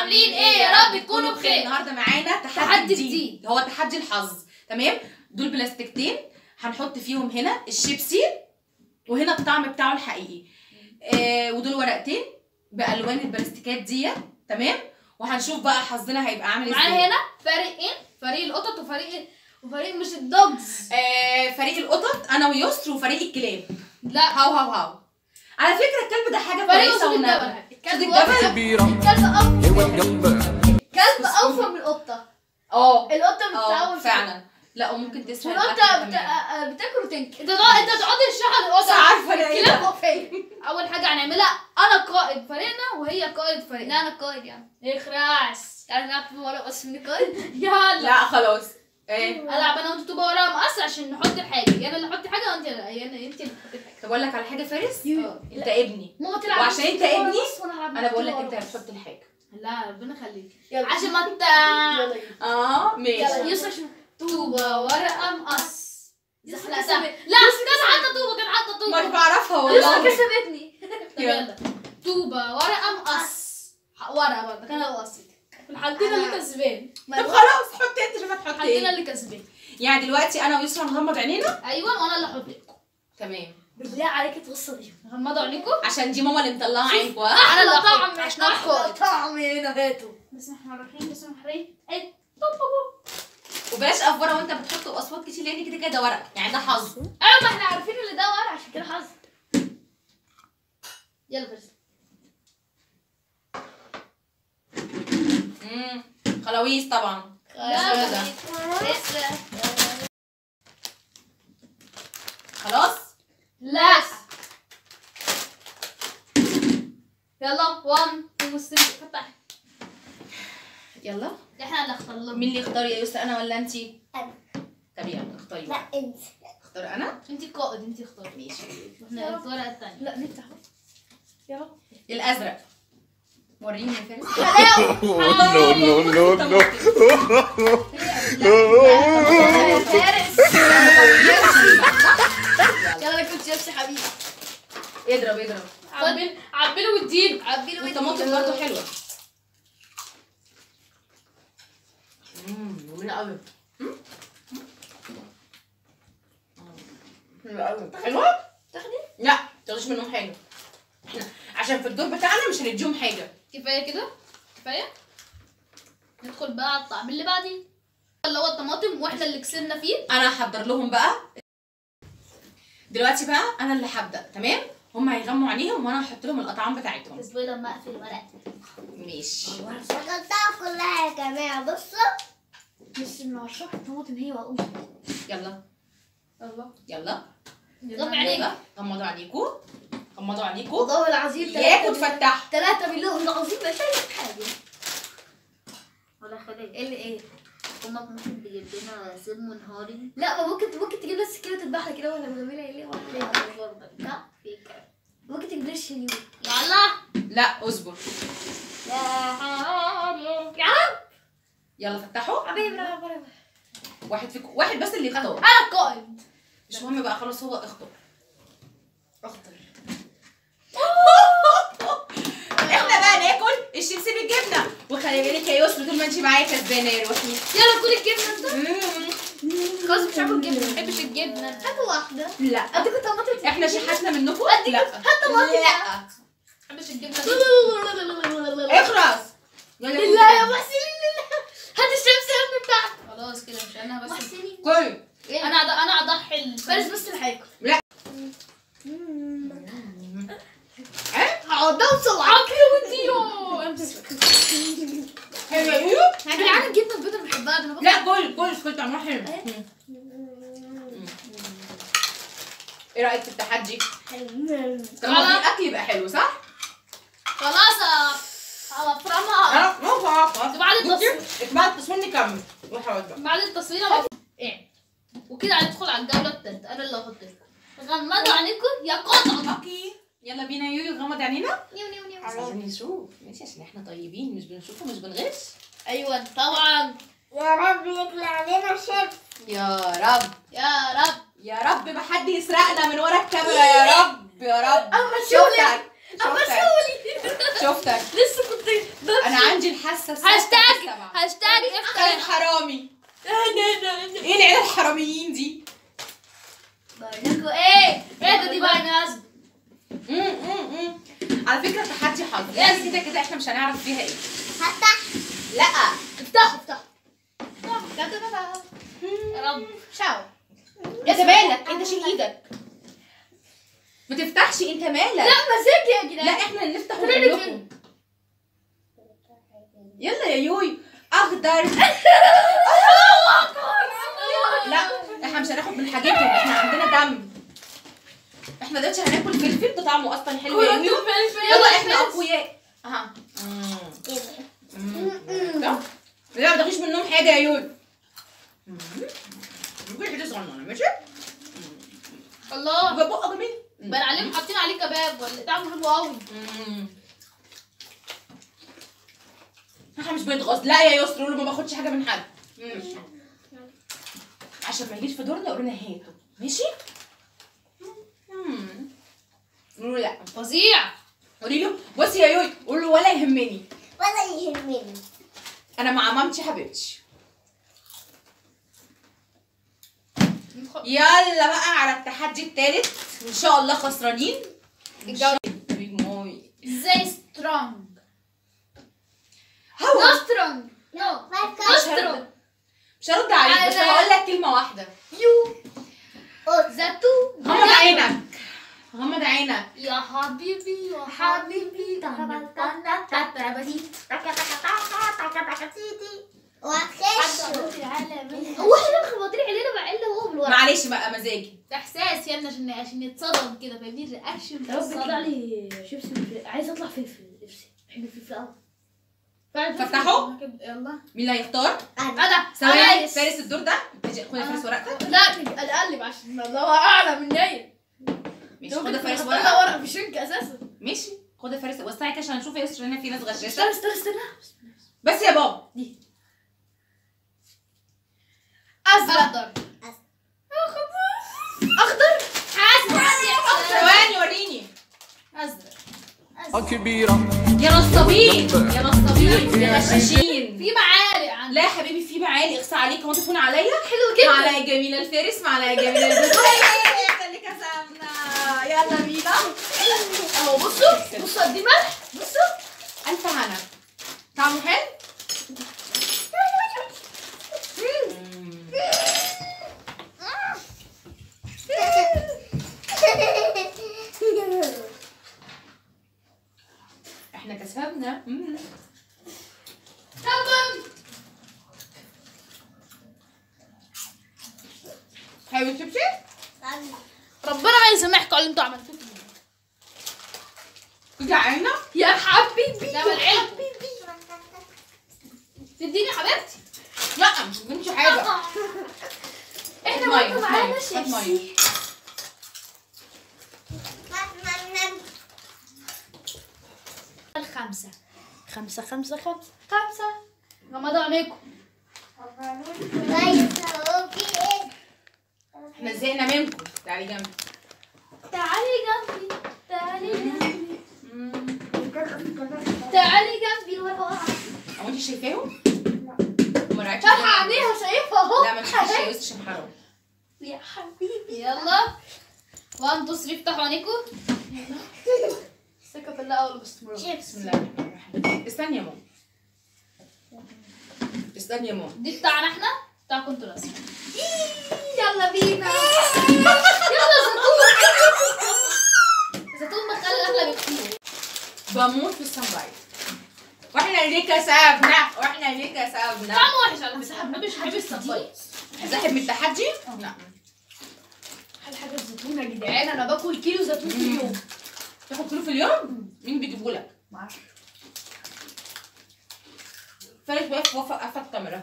عاملين ايه يا رب تكونوا بخير النهارده معانا تحدي, تحدي جديد. جديد. هو تحدي الحظ تمام دول بلاستيكتين هنحط فيهم هنا الشيبسي وهنا الطعم بتاعه الحقيقي آه ودول ورقتين بالوان البلاستيكات دي تمام وهنشوف بقى حظنا هيبقى عامل ازاي معانا هنا فريقين فريق القطط وفريق وفريق مش الدوجز آه فريق القطط انا ويسر وفريق الكلاب لا هاو هاو هاو على فكره الكلب ده حاجه فريق كويسه صوت ونافعة. الجبل الكلب صوت واقف- الجبل كبيرة الكلب اوفى هو الجنب الكلب اوفى من القطه اه القطه اه بتتعود فعلا لا وممكن تسرق والقطه الأكل بت... كمان. آه، بتاكل وتنكر انت تقعد انت تقعدي تشرح مش القطه عارفه انا ايه الكلاب ده. وفيه اول حاجه هنعملها انا قائد فريقنا وهي قائد فريقنا لا انا قائد يعني اخراس تعالى نلعب في ورق بس من قائد يلا لا خلاص ايه العب انا وانت تبقى وراها مقص عشان نحط الحاجه يا انا اللي احط حاجه وانت لا يا انا انت اللي تحطي الحاجه طب اقول لك على حاجه فارس اه. انت ابني ماما تلعب وعشان انت ورا ابني، بس وأنا هلعب انا بقول لك ورا انت بس. هتحط الحاجه لا ربنا يخليك يلا عشان ما انت يلا اه ماشي يسرا شو طوبه ورقه مقص يسرا لا كسبت. لا كانت حاطه طوبه كانت حاطه ما طوبه بعرفها يسرا والله كسبتني طب يلا طوبه ورقه مقص ورقه برضه كان هو قصيت حطينا اللي كسبان طب خلاص حط انت شوف هتحط حطينا ايه اللي كسبان يعني دلوقتي انا ويسرا نغمض عينينا ايوه وانا اللي احط لكم تمام بالله عليك تغص دي غمضوا عينيكم عشان دي ماما اللي مطلعه عينكوا ها انا اللي طعم احط عشان انا احلى قائد طعم هنا هاتوا بسم الله الرحمن الرحيم بسم الله الرحمن الرحيم وبلاش افوره وانت بتحط اصوات كتير لان كده كده ده ورق يعني ده حظ ايوه ما احنا عارفين اللي ده ورا عشان كده حظ يلا بس امم خلاويص طبعا لا، ده. لسه خلاص لا يلا 1 2 3 فتح يلا احنا اللي اختار لهم مين اللي يختار يا يسرا انا ولا انتي انا طب يلا اختاري لا انت اختار انا انت قائد انت اختاري ماشي احنا الورقه الثانيه لا نفتح يا رب الازرق وريني يا فارس نو نو نو نو يلا كنت شيبسي حبيبي اضرب اضرب عبيل عبيله واديله عبيله والطماطم برضه حلوه امم جميله قوي حلوه قوي حلوه تاخدي لا ما تاخديش منهم حاجه احنا عشان في الدور بتاعنا مش هنديهم حاجه كفايه كده كفايه ندخل بقى على الطعم اللي بعديه اللي هو الطماطم واحنا اللي كسبنا فيه انا هحضر لهم بقى دلوقتي بقى انا اللي هبدا تمام هم هيغموا عينيهم وانا هحط لهم الاطعام بتاعتهم اصبري لما اقفل الورق ماشي شغلتها كلها يا جماعه بصوا مش من عشاق الطماطم هي واقوم يلا الله يلا غمي عينيك يلا غمضوا عينيكوا غمضوا عينيكوا والله العظيم ياكوا تفتحوا ثلاثة بالله العظيم ما شايف حاجة ولا خليه ايه اللي ايه؟ امك ممكن تجيب لنا سم نهاري لا ما ممكن ممكن تجيب لنا سكينة البحر كده ولا بنعملها ايه ولا ايه؟ لا فكره ممكن تجيب لنا الشنيور يلا لا اصبر يا رب يلا فتحوا حبيبي برافو برافو واحد فيكم واحد بس اللي يختار انا القائد مش مهم بقى خلاص هو اختار اختار احنا بقى ناكل الشيبسي بالجبنه وخلي بالك يا يسرا طول ما انت معايا كسبانه يا روحي يلا كل الجبنه انت مم. خلاص مش هاكل جبنه ما بحبش الجبنه هات واحدة لا اديك طماطم احنا شحتنا منكم لا هات طماطم لا ما بحبش الجبنه اخرس يلا بالله يا محسن هات الشمس يا ابني بتاعك خلاص كده مش انا بس محسنين كل انا أض- انا اضحي ال- فارس بس اللي هياكل لا. هقعد اوصل عقلي وديو امسك حلوه يا يويو يا جدعان الجبنه البيضاء بحبها ده انا لا كل كل كل طعمها حلو ايه رايك في التحدي؟ طالما في اكل يبقى حلو صح؟ خلاص هفرمها اه مو خلاص بعد التصوير بعد التصوير نكمل وحاول بقى بعد التصوير أنا ايه وكده هندخل على الجوله الثالثه انا اللي هحط لكم غمضوا عينيكم يا قطع اوكي يلا بينا يا يويو غمض عينينا نيو نيو نيو عشان نشوف ماشي عشان احنا طيبين مش بنشوف ومش بنغش ايوه طبعا يا رب يطلع لنا شيف يا رب يا رب يا رب ما حد يسرقنا من ورا الكاميرا يا رب يا رب أما شوفك أما شوفك. شفتك لسه كنت انا عندي الحاسه السادسة هاشتاج والسابعة. هاشتاج خالد افتح حرامي ايه العيله الحراميين دي بقولكوا ايه ايه ده دي بقى ناس مم، مم، مم. على فكره تحدي حظ يعني كده كده احنا مش هنعرف فيها ايه هفتح لا افتحوا افتحوا يا رب شاو انت مالك انت شيل ايدك ما تفتحش انت مالك لا مزاج يا لا جدعان احنا اللي نفتح خلينا ونقول نقفل. لكم يلا يا يوي اخضر لا احنا مش هناخد من حاجتهم احنا عندنا دم احنا دلوقتي هناكل فلفل ده طعمه اصلا حلو يا يوي يلا احنا اقوياء اها مم. مم. ده؟ لا ما تاخديش منهم حاجه يا يوي مم. ممكن حته صغننه ماشي الله يبقى بقى جميل بل عليهم حاطين عليه كباب ولا طعمه حلو قوي مم. احنا مش بنتغاظ لا يا يسر قول له ما باخدش حاجه من حد مم. عشان ما يجيش في دورنا يقول لنا هاتوا ماشي مم. قولوا له لا فظيع قولي له بصي يا يوي قول له ولا يهمني ولا يهمني انا مع مامتي حبيبتي يلا بقى على التحدي الثالث وان شاء الله خسرانين الجولة. بيج موي ازاي سترونج هو نو سترونج نو ما نو ينفعش. سترونج مش هرد عليك بس أنا- هقول لك كلمه واحده يو زيتون غمض عينك غمض عينك يا حبيبي يا حبيبي وهتخش هو احنا مخبطين علينا مع الا هو بالورق معلش بقى مزاجي ده احساس يا ابني عشان عشان يتصدم كده فاهمني الرياكشن يا رب يطلع لي شيبسي بالفلفل. عايز اطلع فلفل نفسي بحب الفلفل قوي فتحوا. يلا مين اللي هيختار انا ثواني فارس. فارس الدور ده ماشي، خد يا فارس ورقتك لا اقلب عشان الله اعلى من نايل ماشي خد يا فارس ورقه ورقه ورقه في شنك اساسا ماشي خد يا فارس وسعي كده عشان نشوف يا يسر هنا في ناس غشاشه استنى استنى استنى بس يا بابا ازرق اخضر حاسب ثواني وريني ازرق كبيرة يا نصابين يا نصابين يا غشاشين في معالق عندي لا يا حبيبي في معالي اقصى عليك هو تكون عليا حلو كده معلقه جميله الفارس معلقه جميله الفارس احنا اللي كسبنا يلا بينا اهو بصوا بصوا قد ايه ملح بصوا الف هنا طعمه حلو احنا كسبنا مم. تمام حلو الشبشب ربنا ما يسامحكم على اللي انتوا عملتوه جعانه يا حبيبي ده من علم تديني حبيبتي لا مش بنتي حاجه احنا مية، برضه معانا مية، هات مية. شيبسي الخمسة خمسة خمسة خمسة خمسة غمضوا عينيكم احنا زهقنا منكم تعالي جنبي تعالي جنبي تعالي جنبي مم. تعالي جنبي ورا ورا هو انت شايفاهم؟ ما رأيتش فاتحة عينيها شايفها اهو لا ما تخافيش يا يوسف عشان حرام يا حبيبي يلا 1 2 3 افتحوا عينيكم ثقة في الله اول باستمرار بسم الله الرحمن الرحيم استني يا ماما استني يا ماما دي بتاعنا احنا بتاعكم انتوا الاسود يلا بينا يلا زيتون زيتون مخلي احلى بكتير بموت في السمرايز واحنا اللي كسبنا واحنا اللي كسبنا طعمه وحش على فكره ما بحبش بحب السبايس زاحب من التحدي؟ لا احلى حاجه الزيتون يا جدعان انا باكل كيلو زيتون في اليوم تاخد كيلو في اليوم؟ مين بيجيبه لك؟ معرفش فارس واقف وقف قفل الكاميرا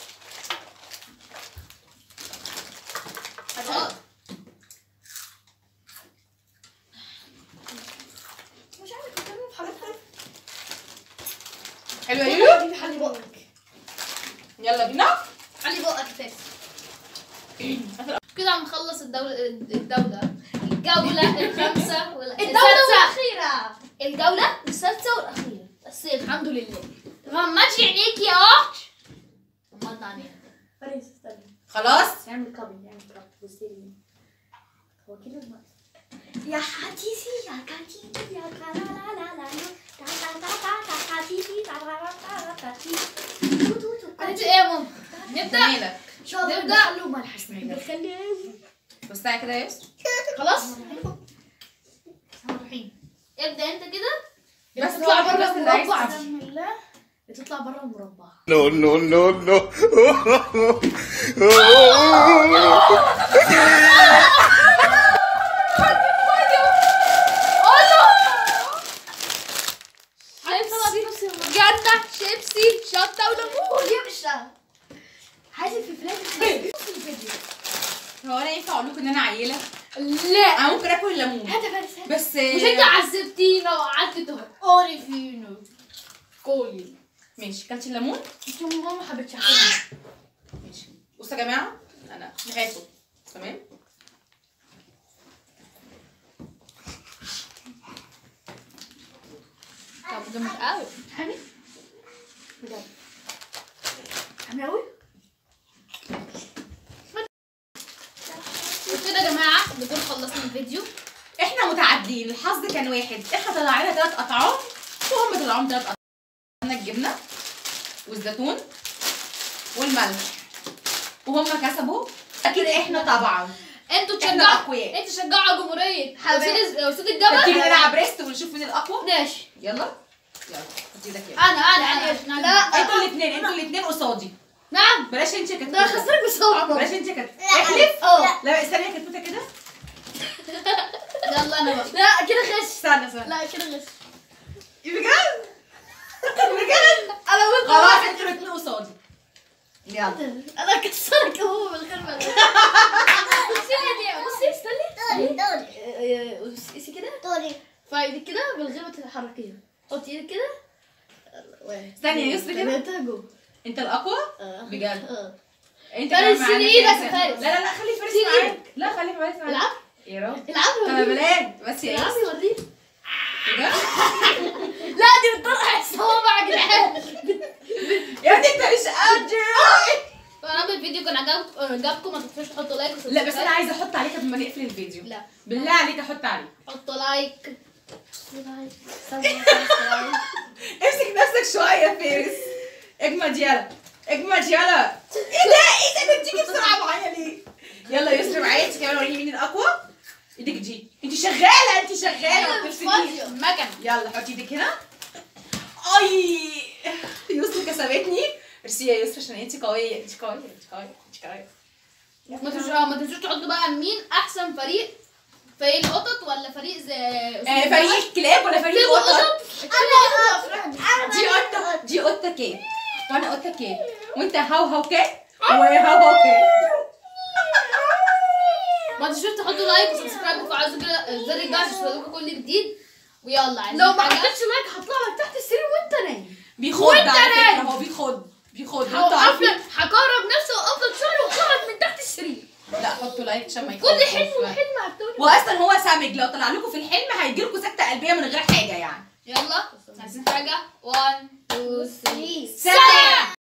اه مش عارفة اتكلم في حاجات حلو يا يولو؟ حبيبي حلي بقك يلا بينا حلي بقك فاس كده عم نخلص الدولة الدولة الجولة الخامسة ولا الدولة السادسة الأخيرة الجولة السادسه والاخيره بس الحمد لله غمضي عينيكي يا اخت غمضنا عينينا فارس استنى خلاص نعمل كابي نعمل كابي بصي لي هو كده المقصد يا حتيسي يا كاتيتي يا كا لا لا لا لا تا تا تا تا تا كاتيتي تا تا تا تا كاتيتي تو تو تو انت ايه يا ماما نبدا جميلة نبدا نبدأ. خلوا ملح بنخلي بص تعالى كده يا يوسف خلاص الرحيم ابدا انت كده بس تطلع هو بره بس اللي عايز المربع تمشي. بسم الله بتطلع بره المربع No, no, no, no. شيبسي جنة شيبسي شطة وليمون يمشى عايز الفلفلات نص الفيديو هو انا ينفع اقول لكم ان انا عيلة؟ لا انا ممكن اكل الليمون هات يا فارس هات بس مش انت عذبتينا وقعدت تهقري فينا كولي ماشي كلتي الليمون انت ماما ما حبتش احكي ماشي بصوا يا جماعة انا هاكل تمام طب جامد قوي حامي بجد حامي قوي وكده يا جماعة نكون خلصنا الفيديو احنا متعادلين الحظ كان واحد احنا طلعنا ثلاث اطعام وهم طلعوا ثلاث اطعام عندنا الجبنه والزيتون والملح وهم كسبوا اكيد احنا طبعا انتوا احنا تشجعوا الاقوياء انتوا تشجعوا جمهورية حبايب. وسيد وسيد تيجي الجبل نلعب ريست ونشوف مين الاقوى ماشي يلا يلا حط ايدك يلا انا انا انا لا. انتوا الاثنين انتوا الاثنين قصادي نعم بلاش انت كتكوته ده خسرك بصوت بلاش انت كتكوته احلف اه لا استني يا كتكوته كده يلا انا بقى لا كده غش استنى استنى لا كده غش بجد بجد انا وانت خلاص انتوا الاثنين قصادي يلا انا كسرك هو بالخربة بصي يعني بصي استني دوري دوري قيسي كده دوري فايدك كده بالغيبة تحركيها حطي ايدك كده واحد استني يا يسرا كده. ثلاثة جو انت الاقوى آه. بجد آه. انت فارس، كمان معانا شيل ايدك فارس. يا فارس. لا لا لا خلي فارس شيل معاك لا خلي فارس معاك العب يا رب العبي انا وريني بلاد بس يا العبي يوسف وريني بجد لا دي بتطلع الصوابع يا جدعان يا ابني انت مش قادر فانا بالفيديو كان عجبكم عجبكم ما تنسوش تحطوا لايك لا بس انا عايزه احط عليك قبل ما نقفل الفيديو لا بالله عليك احط عليك حطوا لايك امسك نفسك شويه يا فارس اجمد يلا اجمد يلا ايه ده ايه ده بتيجي بسرعه معايا ليه يلا يا يسرا معايا انت كمان وريني مين الاقوى ايدك دي انت شغاله انت شغاله ما بتفسديش مكنه يلا حطي ايدك هنا اي يسرا كسبتني ميرسي يا يسرا عشان انت قويه انت قويه انت قويه انت قويه ما تنسوش اه ما تنسوش تحطوا بقى مين احسن فريق فريق القطط ولا فريق زي آه، فريق الكلاب ولا فريق فريق القطط القطط دي قطه دي قطه كام وانا قطه كام وانت هاو هاو كام وهاو هاو كام ما تنسوش تحطوا لايك وسبسكرايب وفعلوا زر زر الجرس عشان يوصلكوا كل جديد ويلا عايزين لو ما حاجة؟ حطيتش لايك هطلع لك تحت السرير وانت نايم بيخض وانت على فكره نايم. هو بيخض بيخض انتوا هوقف عارفين لك هقرب نفسي واوقف شعري واخرج من تحت السرير لا حطوا لايك عشان ما كل يخضش. حلم وحلم هتقولي واصلا هو سامج لو طلع لكم في الحلم هيجيلكوا سكته قلبيه من غير حاجه يعني يلا عايزين حاجه 1 2 3 سلام